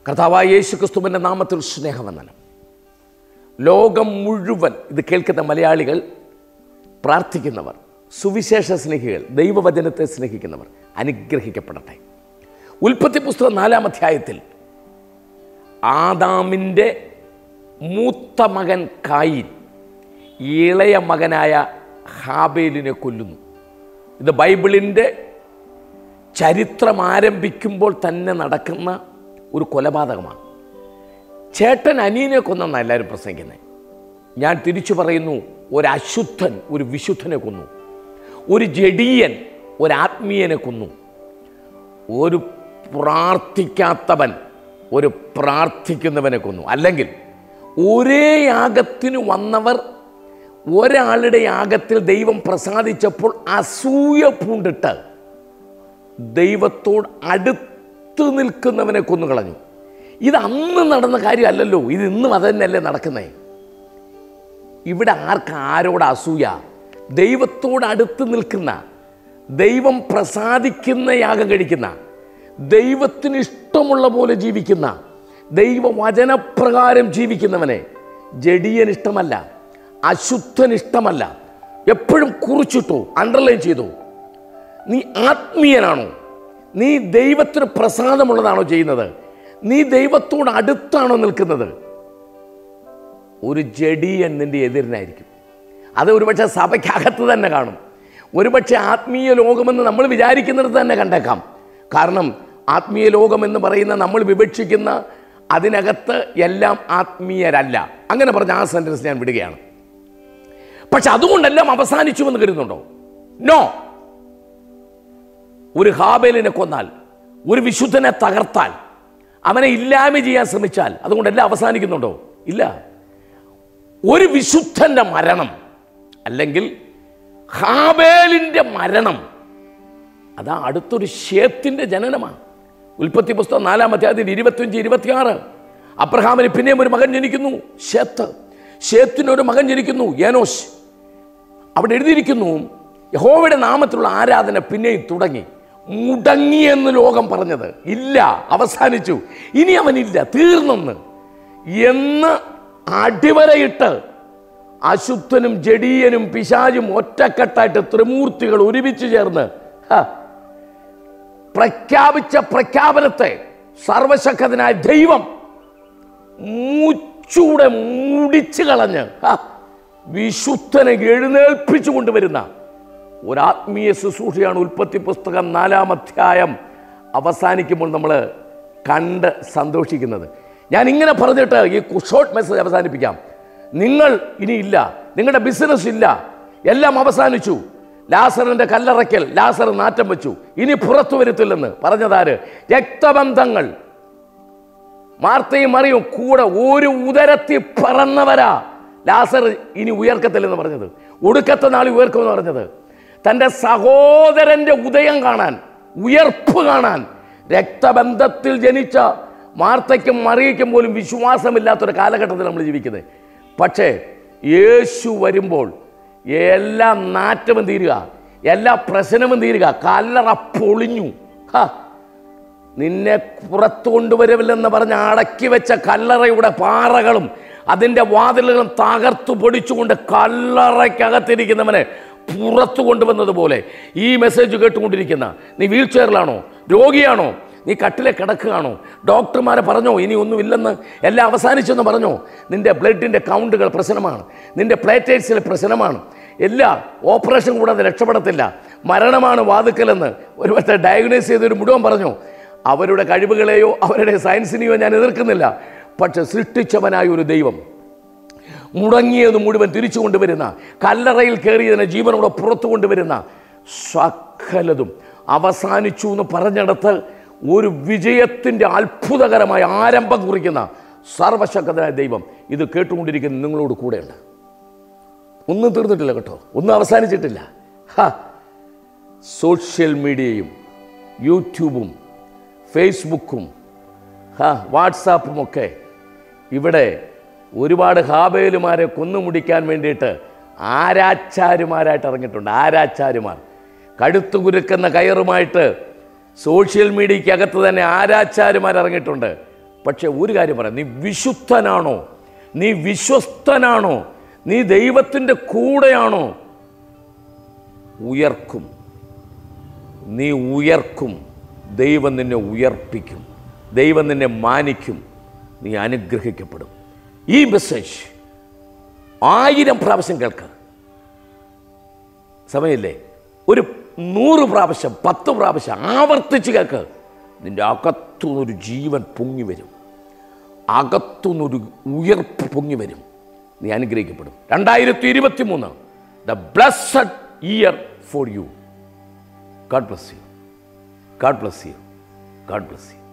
കർത്താവായ യേശു ക്രിസ്തുവിൻ്റെ നാമത്തിൽ സ്നേഹവന്ദനം ലോകം മുഴുവൻ ഇത് കേൾക്കുന്ന മലയാളികൾ പ്രാർത്ഥിക്കുന്നവർ സുവിശേഷ സ്നേഹികൾ ദൈവവചനത്തെ സ്നേഹിക്കുന്നവർ അനുഗ്രഹിക്കപ്പെടട്ടെ ഉൽപ്പത്തി പുസ്തകം നാലാം അധ്യായത്തിൽ ആദാമിൻ്റെ മൂത്ത മകൻ കായിൻ ഇളയ മകനായ ഹാബേലിനെ കൊല്ലുന്നു ഇത് ബൈബിളിൻ്റെ ചരിത്രം ആരംഭിക്കുമ്പോൾ തന്നെ നടക്കുന്ന ഒരു കൊലപാതകമാണ് ചേട്ടൻ അനിയനെ കൊന്നെന്നാണ് എല്ലാവരും പ്രസംഗിക്കുന്നത് ഞാൻ തിരിച്ചു പറയുന്നു ഒരു അശുദ്ധൻ ഒരു വിശുദ്ധനെ കൊന്നു ഒരു ജഡീയൻ ഒരു ആത്മീയനെ കൊന്നു ഒരു പ്രാർത്ഥിക്കാത്തവൻ ഒരു പ്രാർത്ഥിക്കുന്നവനെ കൊന്നു അല്ലെങ്കിൽ ഒരേ യാഗത്തിന് വന്നവർ ഒരാളുടെ യാഗത്തിൽ ദൈവം പ്രസാദിച്ചപ്പോൾ അസൂയ പൂണ്ടിട്ട് ദൈവത്തോട് അടുത്ത് നിൽക്കുന്നവനെ കൊന്നുകളഞ്ഞു ഇത് അന്ന് നടന്ന കാര്യമല്ലല്ലോ ഇത് ഇന്നും അത് തന്നെയല്ലേ നടക്കുന്നേ ഇവിടെ ആർക്ക് ആരോട് അസൂയ ദൈവത്തോട് അടുത്ത് നിൽക്കുന്ന ദൈവം പ്രസാദിക്കുന്ന യാഗം കഴിക്കുന്ന ദൈവത്തിന് ഇഷ്ടമുള്ള പോലെ ജീവിക്കുന്ന ദൈവവചനപ്രകാരം ജീവിക്കുന്നവനെ ജഡിയൻ ഇഷ്ടമല്ല അശുദ്ധൻ ഇഷ്ടമല്ല എപ്പോഴും കുറിച്ചിട്ടു അണ്ടർലൈൻ ചെയ്തു നീ ആത്മീയനാണോ നീ ദൈവത്തിന് പ്രസാദമുള്ളതാണോ ചെയ്യുന്നത് നീ ദൈവത്തോട് അടുത്താണോ നിൽക്കുന്നത് ഒരു ജഡീയൻ നിന്റെ എതിരിനായിരിക്കും അത് ഒരുപക്ഷെ സഭയ്ക്കകത്ത് തന്നെ കാണും ഒരുപക്ഷെ ആത്മീയ ലോകമെന്ന് നമ്മൾ വിചാരിക്കുന്നിടത്ത് തന്നെ കണ്ടേക്കാം കാരണം ആത്മീയ ലോകം എന്ന് പറയുന്ന നമ്മൾ വിവക്ഷിക്കുന്ന അതിനകത്ത് എല്ലാം ആത്മീയരല്ല അങ്ങനെ പറഞ്ഞ ആ സെൻറ്റൻസ് ഞാൻ വിടുകയാണ് പക്ഷെ അതുകൊണ്ടെല്ലാം അവസാനിച്ചു എന്ന് കരുതുന്നുണ്ടോ നോ ഒരു ഹാബേലിനെ കൊന്നാൽ ഒരു വിശുദ്ധനെ തകർത്താൽ അവനെ ഇല്ലായ്മ ചെയ്യാൻ ശ്രമിച്ചാൽ അതുകൊണ്ടെല്ലാം അവസാനിക്കുന്നുണ്ടോ ഇല്ല ഒരു വിശുദ്ധന്റെ മരണം അല്ലെങ്കിൽ ഹാബേലിന്റെ മരണം അതാ അടുത്തൊരു ഷേത്തിന്റെ ജനനമാണ് ഉൽപ്പത്തി പുസ്തകം നാലാം അധ്യായത്തിൽ ഇരുപത്തിയഞ്ച് ഇരുപത്തിയാറ് അബ്രഹാമിന് പിന്നെയും ഒരു മകൻ ജനിക്കുന്നു ഷേത്ത് ഷേത്തിന് ഒരു മകൻ ജനിക്കുന്നു യേനോഷ് അവിടെ എഴുതിയിരിക്കുന്നു യഹോവയുടെ നാമത്തിലുള്ള ആരാധന പിന്നെയും തുടങ്ങി മുടങ്ങി എന്ന് ലോകം പറഞ്ഞത് ഇല്ല അവസാനിച്ചു ഇനി അവനില്ല തീർന്നെന്ന് എന്ന് അടിവരയിട്ട് അശുദ്ധനും ജഡീയനും പിശാചും ഒറ്റക്കെട്ടായിട്ട് ത്രിമൂർത്തികൾ ഒരുമിച്ച് ചേർന്ന് ഹ, പ്രഖ്യാപിച്ച പ്രഖ്യാപനത്തെ സർവശക്തനായ ദൈവം മൂച്ചൂടെ മുടിച്ചു കളഞ്ഞ് ഹ, വിശുദ്ധനെ എഴുന്നേൽപ്പിച്ചു കൊണ്ടുവരുന്ന ഒരാത്മീയ ശുശ്രൂഷയാണ് ഉൽപ്പത്തി പുസ്തകം നാലാം അധ്യായം അവസാനിക്കുമ്പോൾ നമ്മൾ കണ്ട് സന്തോഷിക്കുന്നത് ഞാൻ ഇങ്ങനെ പറഞ്ഞിട്ട് ഈ ഷോർട്ട് മെസ്സേജ് അവസാനിപ്പിക്കാം നിങ്ങൾ ഇനിയില്ല നിങ്ങളുടെ ബിസിനസ് ഇല്ല എല്ലാം അവസാനിച്ചു ലാസറിന്റെ കല്ലറയ്ക്കൽ ലാസർ നാറ്റം വെച്ചു ഇനി പുറത്തു വരുത്തില്ലെന്ന് പറഞ്ഞതാര് രക്തബന്ധങ്ങൾ മാർത്തയും മറിയും കൂടെ ഒരു ഉദരത്തിൽ പറന്നവരാ ലാസർ ഇനി ഉയർക്കത്തില്ലെന്ന് പറഞ്ഞത് ഒടുക്കത്തെ നാളി ഉയർക്കുമെന്ന് പറഞ്ഞത് തൻ്റെ സഹോദരന്റെ ഉദയം കാണാൻ ഉയർപ്പ് കാണാൻ രക്തബന്ധത്തിൽ ജനിച്ച മാർത്തയ്ക്കും മറിയയ്ക്കും പോലും വിശ്വാസമില്ലാത്തൊരു കാലഘട്ടത്തിൽ നമ്മൾ ജീവിക്കുന്നത് പക്ഷേ യേശു വരുമ്പോൾ എല്ലാ നാറ്റവും തീരുക എല്ലാ പ്രശ്നവും തീരുക കല്ലറ പൊളിഞ്ഞു ഹാ നിന്നെ പുറത്തു കൊണ്ടുവരവില്ലെന്ന് പറഞ്ഞ് അടക്കി വെച്ച കല്ലറയുടെ പാറകളും അതിൻ്റെ വാതിലുകളും തകർത്തു പൊടിച്ചുകൊണ്ട് കല്ലറയ്ക്കകത്തിരിക്കുന്നവനെ പുറത്തു കൊണ്ടുവന്നതുപോലെ ഈ മെസ്സേജ് കേട്ടുകൊണ്ടിരിക്കുന്ന നീ വീൽ ചെയറിലാണോ രോഗിയാണോ നീ കട്ടിലെ കിടക്കുകയാണോ ഡോക്ടർമാരെ പറഞ്ഞോ ഇനി ഒന്നുമില്ലെന്ന് എല്ലാം അവസാനിച്ചെന്ന് പറഞ്ഞോ നിന്റെ ബ്ലഡിൻ്റെ കൗണ്ടുകൾ പ്രശ്നമാണ് നിന്റെ പ്ലേറ്റേറ്റ്സിലെ പ്രശ്നമാണ് എല്ലാ ഓപ്പറേഷൻ കൂടാതെ രക്ഷപ്പെടത്തില്ല മരണമാണ് വാതുക്കലെന്ന് ഒരു വട്ടം ഡയഗ്നോസ് ചെയ്തൊരു മുഴുവൻ പറഞ്ഞു അവരുടെ കഴിവുകളെയോ അവരുടെ സയൻസിനെയോ ഞാൻ എതിർക്കുന്നില്ല പക്ഷെ സൃഷ്ടിച്ചവനായ ഒരു ദൈവം മുടങ്ങിയത് മുഴുവൻ തിരിച്ചു കൊണ്ടുവരുന്ന കല്ലറയിൽ കയറിയതിനെ ജീവനോടെ പുറത്തു കൊണ്ടുവരുന്ന സകലതും അവസാനിച്ചു എന്ന് പറഞ്ഞിടത്ത് ഒരു വിജയത്തിൻ്റെ അത്ഭുതകരമായ ആരംഭം കുറിക്കുന്ന സർവശക്തനായ ദൈവം ഇത് കേട്ടുകൊണ്ടിരിക്കുന്ന നിങ്ങളോട് കൂടെയുണ്ട് ഒന്നും തീർന്നിട്ടില്ല കേട്ടോ ഒന്നും അവസാനിച്ചിട്ടില്ല ഹാ സോഷ്യൽ മീഡിയയും യൂട്യൂബും ഫേസ്ബുക്കും ഹാ വാട്സാപ്പും ഒക്കെ ഇവിടെ ഒരുപാട് ഹാബേലുമാരെ കൊന്നുമുടിക്കാൻ വേണ്ടിയിട്ട് ആരാച്ചാരുമാരായിട്ട് ഇറങ്ങിയിട്ടുണ്ട് ആരാച്ചാരുമാർ കഴുത്തു കുരുക്കുന്ന കയറുമായിട്ട് സോഷ്യൽ മീഡിയക്കകത്ത് തന്നെ ആരാച്ചാരുമാർ ഇറങ്ങിയിട്ടുണ്ട് പക്ഷെ ഒരു കാര്യം പറയാം നീ വിശുദ്ധനാണോ നീ വിശ്വസ്തനാണോ നീ ദൈവത്തിൻ്റെ കൂടെയാണോ ഉയർക്കും നീ ഉയർക്കും ദൈവം നിന്നെ ഉയർപ്പിക്കും ദൈവം നിന്നെ മാനിക്കും നീ അനുഗ്രഹിക്കപ്പെടും ഈ മെസ്സേജ് ആയിരം പ്രാവശ്യം കേൾക്കുക സമയമില്ലേ ഒരു നൂറ് പ്രാവശ്യം പത്ത് പ്രാവശ്യം ആവർത്തിച്ച് കേൾക്ക് നിൻ്റെ അകത്തുനിന്നൊരു ജീവൻ പൊങ്ങി വരും അകത്തുനിന്നൊരു ഉയർപ്പ് പൊങ്ങി വരും നീ അനുഗ്രഹിക്കപ്പെടും രണ്ടായിരത്തി ഇരുപത്തി മൂന്ന് the blessed year for you God bless you God bless you God bless U